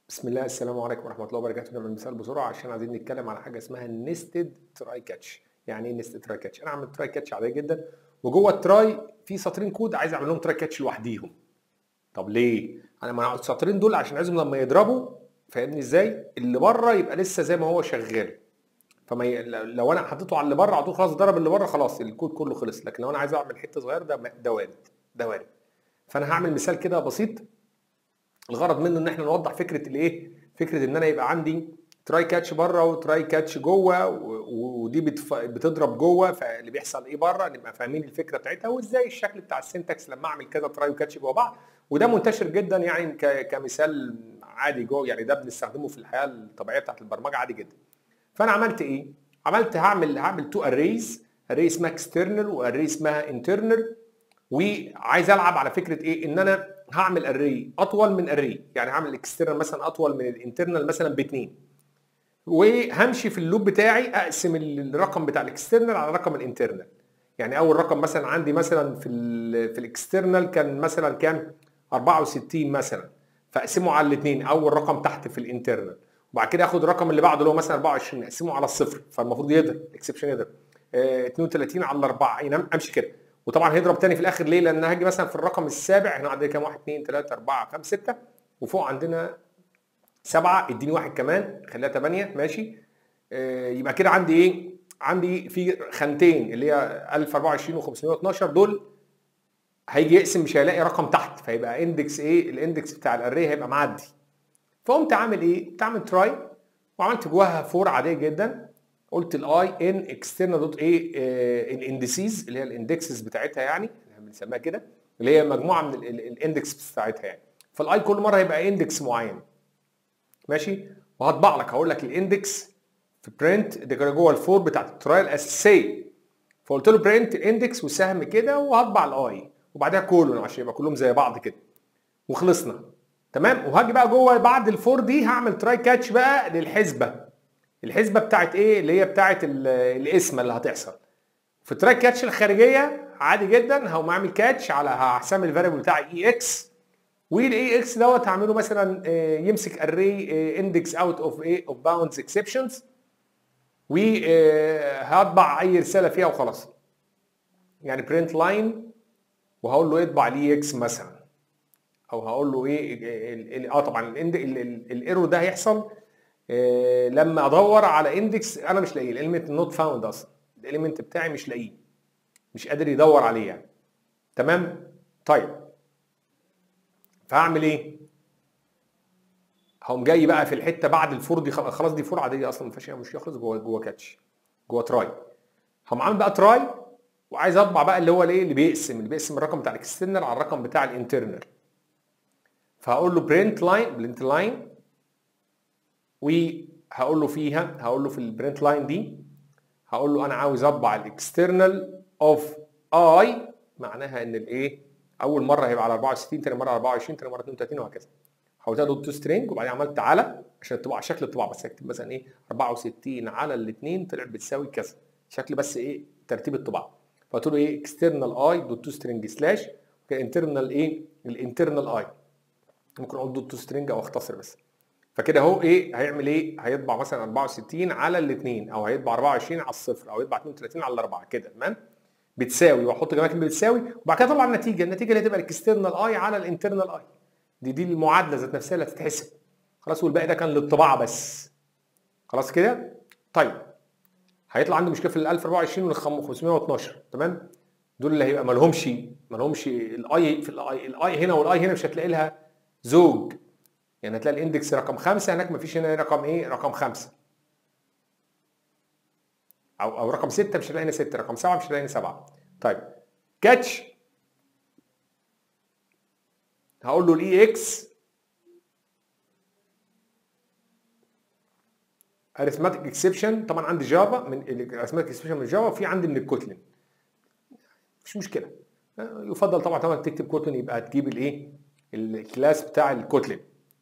بسم الله السلام عليكم ورحمه الله وبركاته نعمل مثال بسرعه عشان عايزين نتكلم على حاجه اسمها النستد تراي كاتش يعني ايه نستد تراي كاتش انا عملت تراي كاتش عاديه جدا وجوه التراي في سطرين كود عايز اعمل لهم تراي كاتش لوحديهم طب ليه انا ما السطرين دول عشان عايزهم لما يضربوا فاهمني ازاي اللي بره يبقى لسه زي ما هو شغال فما ي... لو انا حطيته على اللي بره على طول خلاص ضرب اللي بره خلاص الكود كله خلص لكن لو انا عايز اعمل حته صغيره ده ده وارد ده وارد فانا هعمل مثال كده بسيط الغرض منه ان احنا نوضح فكره الايه فكره ان انا يبقى عندي تراي كاتش بره وتراي كاتش جوه ودي بتف... بتضرب جوه فاللي بيحصل ايه بره نبقى فاهمين الفكره بتاعتها وازاي الشكل بتاع السنتكس لما اعمل كذا تراي وكاتش جوه بعض وده منتشر جدا يعني ك... كمثال عادي جوه يعني ده بنستخدمه في الحياه الطبيعيه بتاعت البرمجه عادي جدا فانا عملت ايه عملت هعمل هعمل تو اريز اري اسمها اكسترنال واري اسمها انترنال وعايز العب على فكره ايه ان انا هعمل اري اطول من اري يعني هعمل الاكسترنال مثلا اطول من الانترنال مثلا باثنين وهمشي في اللوب بتاعي اقسم الرقم بتاع الاكسترنال على رقم الانترنال يعني اول رقم مثلا عندي مثلا في ال في الاكسترنال كان مثلا كام 64 مثلا فاقسمه على الاثنين اول رقم تحت في الانترنال وبعد كده اخد الرقم اللي بعده اللي هو مثلا 24 اقسمه على الصفر فالمفروض يضرب اكسبشن يضرب اه 32 على 4 يعني امشي كده وطبعا هيضرب تاني في الاخر ليه؟ لان هاجي مثلا في الرقم السابع احنا عندنا كام 1 2 3 4 5 6 وفوق عندنا 7 اديني واحد كمان خليها 8 ماشي اه يبقى كده عندي ايه؟ عندي في خانتين اللي هي 1024 و512 دول هيجي يقسم مش هيلاقي رقم تحت فيبقى اندكس ايه؟ الاندكس بتاع الاري هيبقى معدي فقمت عامل ايه؟ قمت عامل تراي وعملت جواها فور عاديه جدا قلت الاي ان اكسترنال دوت ايه الاندسيز اللي هي الاندكسز بتاعتها يعني بنسميها كده اللي هي مجموعه من الاندكس بتاعتها يعني فالاي كل مره هيبقى اندكس معين ماشي وهطبع لك هقول لك الاندكس في برنت ده جوه الفور بتاعت الترايل الاساسيه فقلت له برنت الاندكس وسهم كده وهطبع الاي وبعدها كولون عشان يبقى كلهم زي بعض كده وخلصنا تمام وهاجي بقى جوه بعد الفور دي هعمل تراي كاتش بقى للحسبه الحسبه بتاعت ايه اللي هي بتاعت القسمه اللي هتحصل في تراي كاتش الخارجيه عادي جدا هقوم اعمل كاتش على هسمي الفاريبل بتاعي اي اكس والاي اكس دوت هعمله مثلا يمسك اري اندكس اوت اوف ايه اوف باوندز اكسبشنز وهطبع اي رساله فيها وخلاص يعني برنت لاين وهقول له اطبع لي اكس مثلا او هقول له ايه اه طبعا الايرور ده هيحصل إيه لما ادور على اندكس انا مش لاقيه الاليمنت نوت فاوند اصلا الاليمنت بتاعي مش لاقيه مش قادر يدور عليه يعني تمام طيب فهعمل ايه هقوم جاي بقى في الحته بعد الفور دي خلاص دي فور عاديه اصلا ما فيهاش مش يخلص جوه جوه كاتش جوه تراي هقوم عامل بقى تراي وعايز اطبع بقى اللي هو الايه اللي بيقسم اللي بيقسم الرقم بتاع الاكسترنال على الرقم بتاع الانترنال فهقول له برنت لاين برنت لاين وهقول له فيها هقول له في البرنت لاين دي هقول له انا عاوز اطبع الاكسترنال اوف اي معناها ان الايه اول مره هيبقى على 64 ثاني مره على 24 ثاني مره 32 وهكذا حولتها دوت تو سترينج وبعدين عملت على عشان الطباعه شكل الطباعه بس اكتب مثلا ايه 64 على الاثنين طلعت بتساوي كذا شكل بس ايه ترتيب الطباعه فقلت له ايه اكسترنال اي دوت تو سترينج سلاش انترنال ايه الانترنال اي ممكن اقول دوت تو سترينج او اختصر بس فكده اهو ايه هيعمل ايه هيطبع مثلا 64 على الاثنين او هيطبع 24 على الصفر او يطبع 32 على الاربعه كده تمام بتساوي واحط جنبها كلمه بتساوي وبعد كده طلع النتيجه النتيجه اللي هتبقى الاكسترنال اي على الانترنال اي دي دي المعادله ذات نفسها اللي هتتحسب خلاص والباقي ده كان للطباعه بس خلاص كده طيب هيطلع عندي مشكله في ال 1024 وال 512 تمام دول اللي هيبقى ما لهمش ما لهمش الاي في الاي الاي هنا والاي هنا مش هتلاقي لها زوج يعني هتلاقي الاندكس رقم خمسة هناك مفيش هنا رقم ايه رقم خمسة او او رقم ستة مش هتلاقي هنا ستة رقم سبعة مش هتلاقي هنا سبعة طيب كاتش هقول له الاي اكس اريثماتيك اكسبشن طبعا عندي جافا من الاريثماتيك اكسبشن من جافا في عندي من الكوتلين مش مشكله يفضل طبعا طبعا تكتب كوتلين يبقى تجيب الايه الكلاس بتاع الكوتلين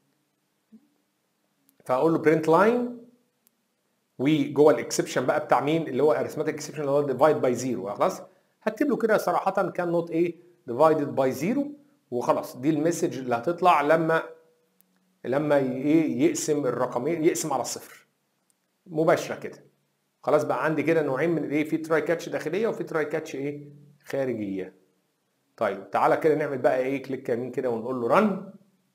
فاقول له برنت لاين وجوه الاكسبشن بقى بتاع مين اللي هو اريثماتيك اكسبشن اللي هو ديفايد باي زيرو خلاص هكتب له كده صراحه كان نوت ايه ديفايدد باي زيرو وخلاص دي المسج اللي هتطلع لما لما ي- ايه يقسم الرقمين يقسم على الصفر مباشره كده خلاص بقى عندي كده نوعين من الايه في تراي كاتش داخليه وفي تراي كاتش ايه خارجيه طيب تعالى كده نعمل بقى ايه كليك يمين كده ونقول له رن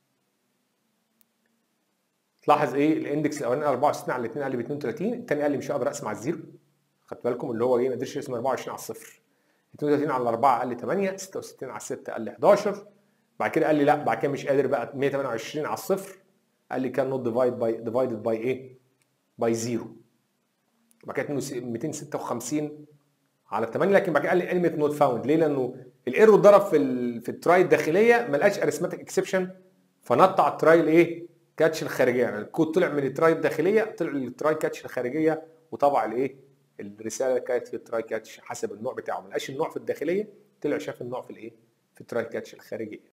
تلاحظ ايه الاندكس الاولاني 64 على الاثنين قال لي ب 32 الثاني قال لي مش هقدر اقسم على الزيرو خدت بالكم اللي هو ايه ما قدرش يقسم 24 على الصفر 32 على 4 قال لي 8 66 على 6 قال لي 11 بعد كده قال لي لا بعد كده مش قادر بقى 128 على الصفر قال لي كان نوت ديفايد باي ديفايدد باي ايه باي زيرو بعد كده 256 على 8 لكن بعد كده قال لي انيميت نوت فاوند ليه؟ لانه الايرور اتضرب في ال في التراي الداخليه ما لقاش اريثماتيك اكسبشن فنط على التراي الايه؟ كاتش الخارجيه يعني الكود طلع من التراي الداخليه طلع للتراي كاتش الخارجيه وطبع الايه؟ الرساله اللي كانت في التراي كاتش حسب النوع بتاعه ما لقاش النوع في الداخليه طلع شاف النوع في الايه؟ في التراي كاتش الخارجيه